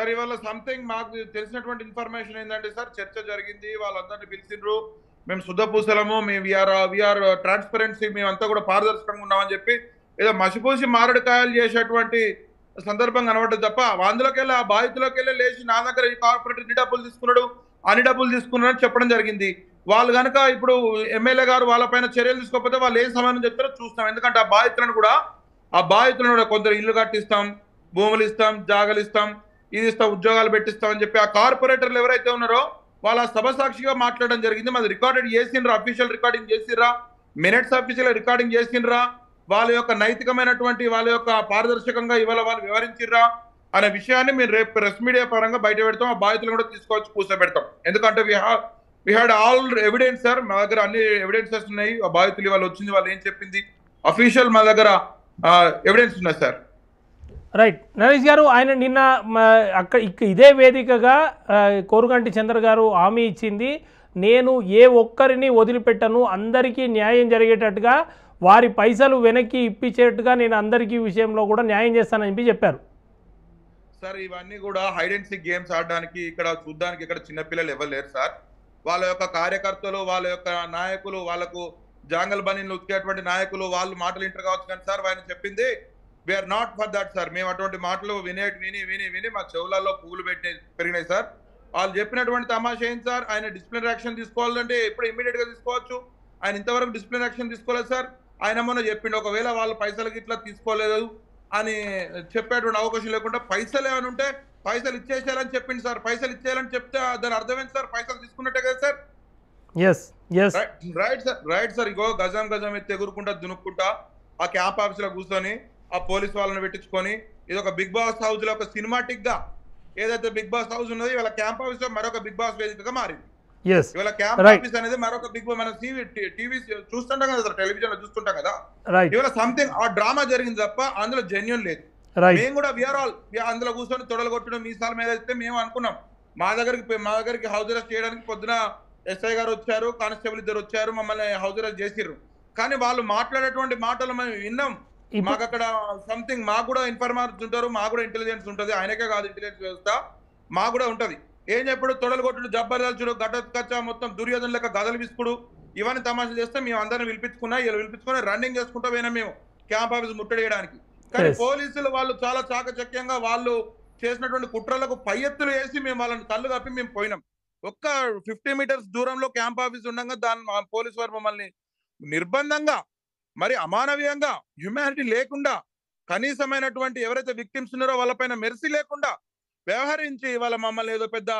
Sir ఇవాళ something మాకు తెలిసినటువంటి ఇన్ఫర్మేషన్ ఏంటంటే సార్ చర్చ జరిగింది వాళ్ళందరినీ పిలిచిండ్రు మేము శుద్ధ పూసలము మేము విఆర్ విఆర్ ట్రాన్స్పరెన్సీ మేమంతా కూడా పారదర్శకంగా ఉన్నామని చెప్పి ఏదో మసిపూసి మారడికాయలు చేసేటువంటి సందర్భం కనబడ్డది తప్ప అందులోకి వెళ్ళి ఆ బాధితులోకి వెళ్ళి లేచి నా దగ్గర ఈ కార్పొరేటర్ ఇన్ని డబ్బులు తీసుకున్నాడు అన్ని డబ్బులు తీసుకున్నాడు అని చెప్పడం జరిగింది వాళ్ళు కనుక ఇప్పుడు ఎమ్మెల్యే గారు వాళ్ళపైన చర్యలు తీసుకోకపోతే వాళ్ళు ఏ సమయం చెప్తారో చూస్తాం ఎందుకంటే ఆ బాధితులను కూడా ఆ బాధితులను కూడా కొందరు ఇల్లు కట్టిస్తాం భూములు ఇస్తాం జాగలు ఇస్తాం ఇది ఇస్తాం ఉద్యోగాలు పెట్టిస్తాం అని చెప్పి ఆ కార్పొరేటర్లు ఎవరైతే ఉన్నారో వాళ్ళ సభ సాక్షిగా మాట్లాడడం జరిగింది మాది రికార్డెడ్ చేసిండ్రా అఫీషియల్ రికార్డింగ్ చేసిర్రా మినిట్స్ అఫీషియల్ రికార్డింగ్ చేసిండ్రా వాళ్ళ యొక్క నైతికమైనటువంటి వాళ్ళ యొక్క పారదర్శకంగా ఇవాళ వాళ్ళు వివరించిర్రా అనే విషయాన్ని మేము రేపు ప్రెస్ మీడియా పరంగా బయట పెడతాం ఆ బాధితులు కూడా తీసుకొచ్చి కూర్చోబెడతాం ఎందుకంటే we have we had all evidence sir మా దగ్గర అన్ని ఎవిడెన్సెస్ ఉన్నాయి ఆ బాధితులు వాళ్ళు వచ్చింది వాళ్ళు ఏం చెప్పింది అఫీషియల్ మా దగ్గర ఎవిడెన్స్ ఉన్నాయి సార్ రైట్ నరేష్ గారు ఆయన నిన్న మ, అక్కడ ఇక్క ఇదే వేదికగా ఆ, కోరుగంటి చంద్ర గారు హామీ ఇచ్చింది నేను ఏ ఒక్కరిని వదిలిపెట్టను అందరికీ న్యాయం జరిగేటట్టుగా వారి పైసలు వెనక్కి ఇప్పించేట్టుగా నేను అందరికీ విషయంలో కూడా న్యాయం చేస్తానని చెప్పి చెప్పారు సార్ ఇవన్నీ కూడా హైడ్ అండ్ సిక్ గేమ్స్ ఆడడానికి ఇక్కడ చూడడానికి ఇక్కడ చిన్నపిల్లలు ఎవరు లేరు సార్ వాళ్ళ యొక్క కార్యకర్తలు వాళ్ళ యొక్క నాయకులు వాళ్ళకు జాంగల్ బనీలు ఉతికేటువంటి నాయకులు వాళ్ళు మాటలు ఇంటర్ కావచ్చు కానీ సార్ ఆయన చెప్పింది we are not for that sir మేము అటువంటి మాటలు వినే విని విని విని మా చెవులలో పువ్వులు పెట్టి పెరిగినాయి సార్ వాళ్ళు చెప్పినటువంటి తమాషా ఏంటి సార్ ఆయన డిసిప్లిన్ యాక్షన్ తీసుకోవాలంటే ఎప్పుడు ఇమీడియట్ గా తీసుకోవచ్చు ఆయన ఇంతవరకు డిసిప్లిన్ యాక్షన్ తీసుకోలేదు సార్ ఆయన మొన్న చెప్పిండు ఒకవేళ వాళ్ళు పైసలకి ఇట్లా తీసుకోలేదు అని చెప్పేటువంటి అవకాశం లేకుండా పైసలు ఏమైనా ఉంటే పైసలు ఇచ్చేసేయాలని చెప్పింది సార్ పైసలు ఇచ్చేయాలని చెప్తే దాని అర్థం ఏంటి సార్ పైసలు తీసుకున్నట్టే కదా sir yes yes right sir right sir ఇగో గజం గజం ఎత్తి ఎగురుకుంటా దునుక్కుంటా ఆ క్యాంప్ ఆఫీస్ లో కూర్చొని ఆ పోలీస్ వాళ్ళని పెట్టించుకొని ఇది ఒక బిగ్ బాస్ హౌస్ లో ఒక సినిమాటిక్ గా ఏదైతే బిగ్ బాస్ హౌస్ ఉన్నదో ఇవాళ క్యాంప్ ఆఫీస్ లో మరొక బిగ్ బాస్ వేదికగా మారింది ఎస్ ఇవాళ క్యాంప్ Right. ఆఫీస్ అనేది మరొక బిగ్ బాస్ మన టీవీ టీవీ చూస్తుంటాం కదా సార్ టెలివిజన్ లో చూస్తుంటాం కదా రైట్ ఇవాళ సంథింగ్ ఆ డ్రామా జరిగింది తప్ప అందులో జెన్యున్ లేదు రైట్ మేము కూడా విఆర్ ఆల్ అందులో కూర్చొని తొడలు కొట్టడం మీసాల మీద అయితే మేము అనుకున్నాం మా దగ్గరికి మా దగ్గరికి హౌస్ అరెస్ట్ చేయడానికి పొద్దున ఎస్ఐ గారు వచ్చారు కానిస్టేబుల్ ఇద్దరు వచ్చారు మమ్మల్ని హౌస్ అరెస్ట్ చేసిర్రు కానీ వాళ్ళు మాట్లాడేటువంటి మాటలు మేము విన్నాం ఇప్పుడు మాకు అక్కడ సంథింగ్ మాకు కూడా ఇన్ఫర్మర్స్ ఉంటారు మాకు కూడా ఇంటెలిజెన్స్ ఉంటుంది ఆయనకే కాదు ఇంటెలిజెన్స్ వ్యవస్థ మాకు కూడా ఉంటది ఏం చెప్పుడు తొడలు కొట్టుడు జబ్బర్దల్చుడు గడ్డ మొత్తం దుర్యోధన లెక్క గదలు విసుకుడు ఇవన్నీ తమాషలు చేస్తే మేము అందరిని పిలిపించుకున్నా ఇలా పిలిపించుకొని రన్నింగ్ చేసుకుంటూ పోయినాం మేము క్యాంప్ ఆఫీస్ ముట్టడియడానికి కానీ Yes. పోలీసులు వాళ్ళు చాలా చాకచక్యంగా వాళ్ళు చేసినటువంటి కుట్రలకు పై ఎత్తులు వేసి మేము వాళ్ళని కళ్ళు కప్పి మేము పోయినాం ఒక్క ఫిఫ్టీ మీటర్స్ దూరంలో క్యాంప్ ఆఫీస్ ఉండగా దాని మా పోలీసు వారు మమ్మల్ని నిర్బంధంగా మరి అమానవీయంగా హ్యుమానిటీ లేకుండా కనీసమైనటువంటి ఎవరైతే విక్టిమ్స్ ఉన్నారో వాళ్ళపైన మెరిసి లేకుండా వ్యవహరించి వాళ్ళ మమ్మల్ని ఏదో పెద్ద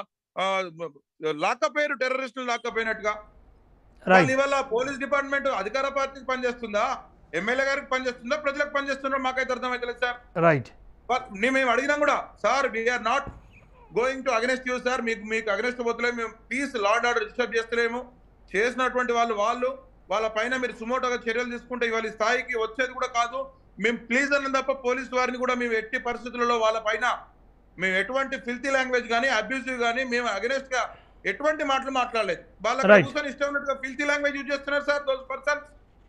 లాక్కపోయారు టెర్రరిస్టులు లాక్కపోయినట్టుగా రైట్ వాళ్ళు ఇవాళ పోలీస్ డిపార్ట్మెంట్ అధికార పార్టీకి పనిచేస్తుందా ఎమ్మెల్యే గారికి పనిచేస్తుందా ప్రజలకు పనిచేస్తుందా మాకైతే అర్థమైతలేదు సార్ రైట్ బట్ నీ- మేము అడిగినాం కూడా sir we are not going to against you sir మీకు మీకు అగెనెస్ట్ పోతలేము మేము పీస్ లార్డ్ ఆర్డర్ డిస్టర్బ్ చేస్తలేము చేసినటువంటి వాళ్ళు వాళ్ళు వాళ్ళ పైన మీరు సుమోటోగా చర్యలు తీసుకుంటే ఇవాళ ఈ స్థాయికి వచ్చేది కూడా కాదు మేము ప్లీజ్ అన్న తప్ప పోలీస్ వారిని కూడా మేము ఎట్టి పరిస్థితులలో వాళ్ళ పైన మేము ఎటువంటి ఫిల్తీ లాంగ్వేజ్ కానీ అబ్యూసివ్ కానీ మేము అగెనెస్ట్ గా ఎటువంటి మాటలు మాట్లాడలేదు వాళ్ళ Right. కూర్చొని ఇష్టం ఉన్నట్టుగా ఫిల్తీ లాంగ్వేజ్ యూజ్ చేస్తున్నారు sir those persons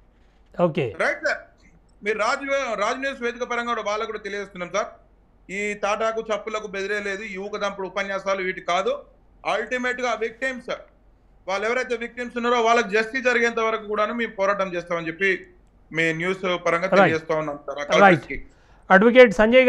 okay right sir మీరు రాజు రాజు న్యూస్ వేదిక పరంగా కూడా వాళ్ళకు కూడా తెలియజేస్తున్నాం సార్ ఈ తాటాకు చప్పులకు బెదిరేలేదు ఈ ఊకదంపుడు ఉపన్యాసాలు వీటి కాదు అల్టిమేట్ గా విక్టిమ్స్ వాళ్ళు ఎవరైతే విక్టిమ్స్ ఉన్నారో వాళ్ళకి జస్టిస్ జరిగేంత వరకు కూడాను మేము పోరాటం చేస్తామని చెప్పి మీ న్యూస్ పరంగా Right. తెలియజేస్తా ఉన్నాం సార్ ఆ Right. కలెక్టర్స్ కి అడ్వకేట్ సంజయ్